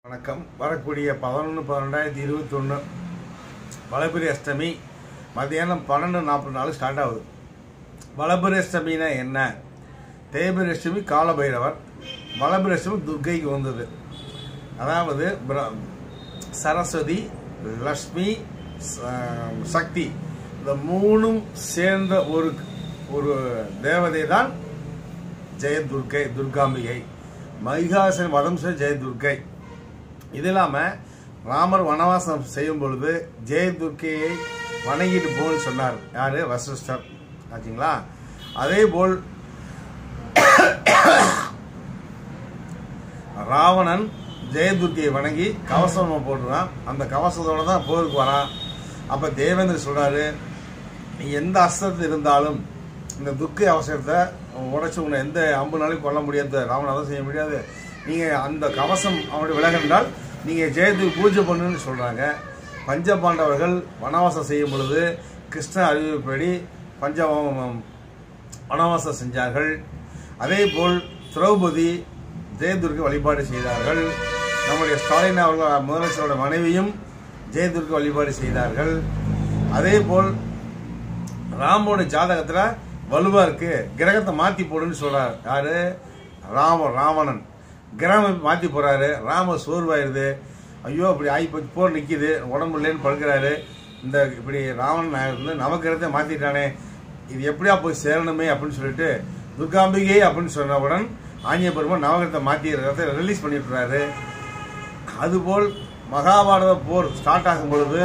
வணக்கம் வரக்கூடிய பதினொன்று பன்னெண்டாயிரத்தி இருபத்தொன்று வளபிரி அஷ்டமி மத்தியானம் பன்னெண்டு நாற்பது நாலு ஸ்டார்ட் ஆகுது வளபிரி அஷ்டமினா என்ன தேய்பிரி அஷ்டமி காலபைரவர் வளபிரி அஷ்டமி துர்க்கைக்கு வந்தது அதாவது பிர- சரஸ்வதி லக்ஷ்மி ச- சக்தி இந்த மூணும் சேர்ந்த ஒரு ஒரு தேவதை தான் ஜெய துர்க்கை துர்காம்பிகை மகிஷாசன் வதம் செய்த ஜெய துர்க்கை இது இல்லாம ராமர் வனவாசம் செய்யும் பொழுது ஜெய துர்க்கையை வணங்கிட்டு போன்னு சொன்னார் யாரு வசிஷ்டர் ஆச்சுங்களா அதே போல் ராவணன் ஜெயதுர்க்கையை வணங்கி கவசம் போட்டுறான் அந்த கவசத்தோட தான் போருக்கு வரான் அப்ப தேவேந்திர சொல்றாரு நீ எந்த அஸ்திரத்தில் இருந்தாலும் இந்த துர்க்கை அவசரத்தை உடைச்சு உன்னை எந்த அம்புனாலும் கொல்ல முடியாது ராவணாதான் செய்ய முடியாது நீங்க அந்த கவசம் அவனுடைய விலகென்றால் நீங்க ஜெயத்துக்கு பூஜை பண்ணுன்னு சொல்றாங்க பஞ்ச பாண்டவர்கள் வனவாசம் செய்யும் பொழுது கிருஷ்ண அறிவிப்படி பஞ்ச வனவாசம் செஞ்சார்கள் அதே போல் திரௌபதி ஜெயதுர்க்கு வழிபாடு செய்தார்கள் நம்முடைய ஸ்டாலின் அவர்கள் முதலமைச்சரோட மனைவியும் ஜெயதுர்க்கு வழிபாடு செய்தார்கள் அதே போல் ராமோட ஜாதகத்துல வலுவா இருக்கு கிரகத்தை மாத்தி போடுன்னு சொல்றாரு யாரு ராம ராவணன் கிரகம் மாத்தி போறாரு ராம சோர்வாயிருது ஐயோ இப்படி ஆகி போச்சு போர் நிக்குது உடம்பு இல்லைன்னு படுக்கிறாரு இந்த இப்படி ராவணன் வந்து நவகிரகத்தை மாத்திட்டானே இது எப்படியா போய் சேரணுமே அப்படின்னு சொல்லிட்டு துர்காம்பிகை அப்படின்னு சொன்னவுடன் ஆஞ்சநேய பெருமான் நவகிரகத்தை மாத்தி ரகத்தை ரிலீஸ் பண்ணிட்டுறாரு அதுபோல் மகாபாரத போர் ஸ்டார்ட் ஆகும் பொழுது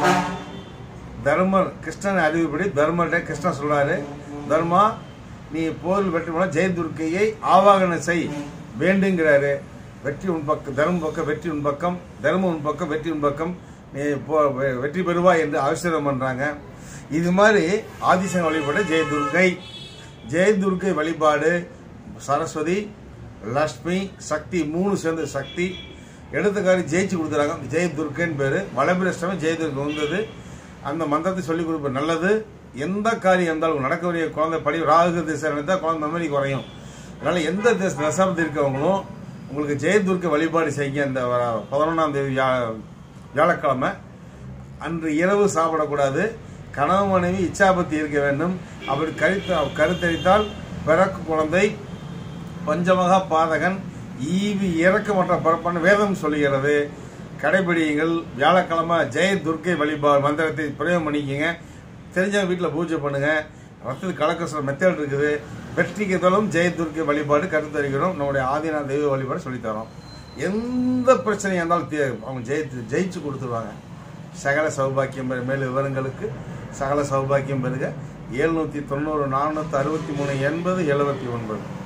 தர்மர் கிருஷ்ணன் அறிவுப்படி தர்மர்கிட்ட கிருஷ்ணன் சொல்றாரு தர்மா நீ போரில் வெற்றி பெற ஜெய துர்க்கையை ஆவாகனம் செய் வேண்டுங்கிறாரு வெற்றி உன் பக்கம் தர்ம பக்கம் வெற்றி உன் பக்கம் தர்மம் உன் பக்கம் வெற்றி உன் பக்கம் நீ போ- வெ- வெற்றி பெறுவாய் என்று அவசரம் பண்றாங்க இது மாதிரி ஆதிசன் வழிபாடு ஜெய துர்க்கை ஜெய துர்க்கை வழிபாடு சரஸ்வதி லக்ஷ்மி சக்தி மூணு சேர்ந்த சக்தி எடுத்துக்காரி ஜெயிச்சு கொடுத்துறாங்க ஜெய துர்க்கைன்னு பேரு வளபிரஷ்டமே ஜெய துர்க்கை வந்தது அந்த மந்திரத்தை சொல்லி கொடுப்ப நல்லது எந்த காரியம் இருந்தாலும் நடக்கக்கூடிய குழந்தை படி ராகு திசை இருந்தால் குழந்தை மெமரி குறையும் அதனால எந்த திசை தசாப்தி இருக்கவங்களும் உங்களுக்கு ஜெய துர்க்கை வழிபாடு செய்யுங்க இந்த வ- பதினொன்றாம் தேதி வியா- வியாழக்கிழமை அன்று இரவு சாப்பிடக்கூடாது கணவன் மனைவி இச்சாபத்தி இருக்க வேண்டும் அப்படி கருத்து கருத்தரித்தால் பிறக்கும் குழந்தை பஞ்சமகா பாதகன் ஈவி இறக்கமற்ற பிறப்பான வேதம் சொல்லுகிறது கடைபிடியுங்கள் வியாழக்கிழமை ஜெய துர்க்கை வழிபாடு மந்திரத்தை பிரயோகம் பண்ணிக்கங்க தெரிஞ்சவங்க வீட்டில் பூஜை பண்ணுங்க ரத்தத்துக்கு கலக்க சொல்ல மெத்தட் இருக்குது வெற்றிக்கு தளம் ஜெய துர்க்கை வழிபாடு கருத்தரிக்கிறோம் நம்முடைய ஆதினா தெய்வ வழிபாடு சொல்லித்தரோம் எந்த பிரச்சனையாக இருந்தாலும் தீ- அவங்க ஜெயித்து ஜெயிச்சு கொடுத்துருவாங்க சகல சௌபாக்கியம் பெறு மேல் விவரங்களுக்கு சகல சௌபாக்கியம் பெறுக எழுநூத்தி தொண்ணூறு நானூத்தி அறுபத்தி மூணு எண்பது எழுபத்தி ஒன்பது